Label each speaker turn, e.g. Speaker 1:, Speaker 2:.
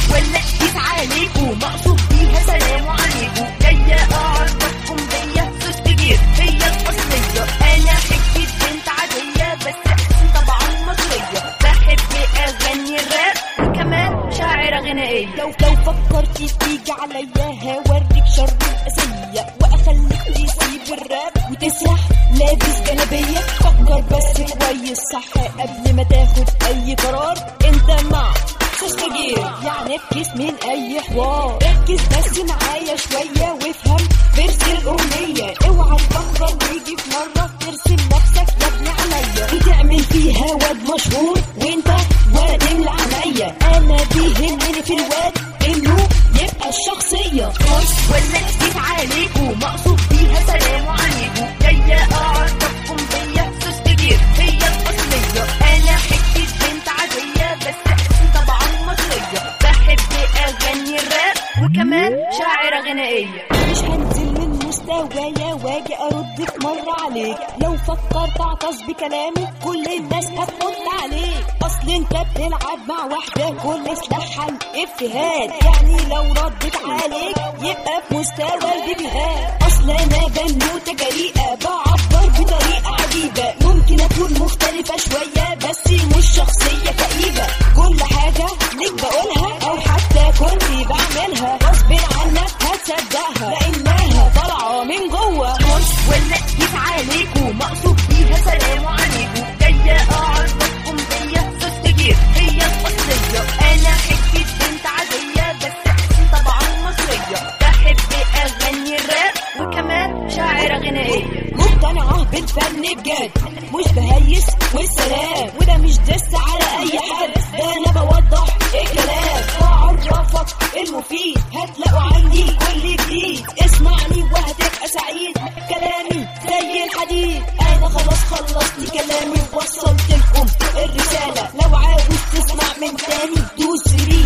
Speaker 1: ولا قيس عليكوا مقصود بيها سلام عليكم جاية أعرفكم بيا سوس كبير هي الأصلية أنا حكيت بنت عادية بس أحسن طبعا مصرية بحب أغني الراب وكمان شاعرة غنائية
Speaker 2: لو لو فكرتي تيجي عليا هوريك شر الأسية وأخليك تسيب الراب وتسرح لابس جلابية فكر بس كويس صح قبل ما تاخد أي قرار أنت مع تستجير يعني افكس من أي حوار ركز بس معايا شوية وافهم فيرس الأغنية اوعى تفكر ويجي في مرة ترسم نفسك يا ابني عليا بتعمل فيها واد مشهور وانت واد املى عليا انا بيهمني في الواد انه يبقى الشخصية
Speaker 1: ولا قيس عليكوا مقصود بيها سلام عليكم جاية أعرفكم بيا سوس كبير هي الأصلية أنا حكيت بنت عادية بس أحسن طبعا مصرية بحب أغني الراب وكمان شاعرة غنائية
Speaker 2: مش هنزل من مستوايا واجي اردك مرة عليك لو فكرت اعطس بكلامي كل الناس هتحط عليك اصل انت بتلعب مع واحدة كل سلاحها الافيهات يعني لو ردت عليك يبقى في مستوى البيبيهات اصل انا بنوتة جريئة بعبر بطريقة عجيبة ممكن اكون مختلفة شوية بس مش شخصية كئيبة كل حاجة ليك بقولها او حتى كنت بعملها غصب عنك هتصدقها لانها طالعة من جوه
Speaker 1: ولا قيس عليكوا مقصود بيها سلام عليكم جاية أعرفكم بيا سوس كبير هي الأصلية أنا حكيت بنت عادية بس أحسن طبعا مصرية بحب أغني الراب وكمان شاعرة غنائية
Speaker 2: مقتنعة بالفن بجد مش بهيس والسلام وده مش دس على اي حد ده انا بوضح الكلام واعرفك المفيد هتلاقوا عندي كل جديد اسمعني وهتبقى سعيد كلامي زي الحديد انا خلاص خلصت كلامي ووصلت لكم الرسالة لو عاوز تسمع من تاني دوس ريد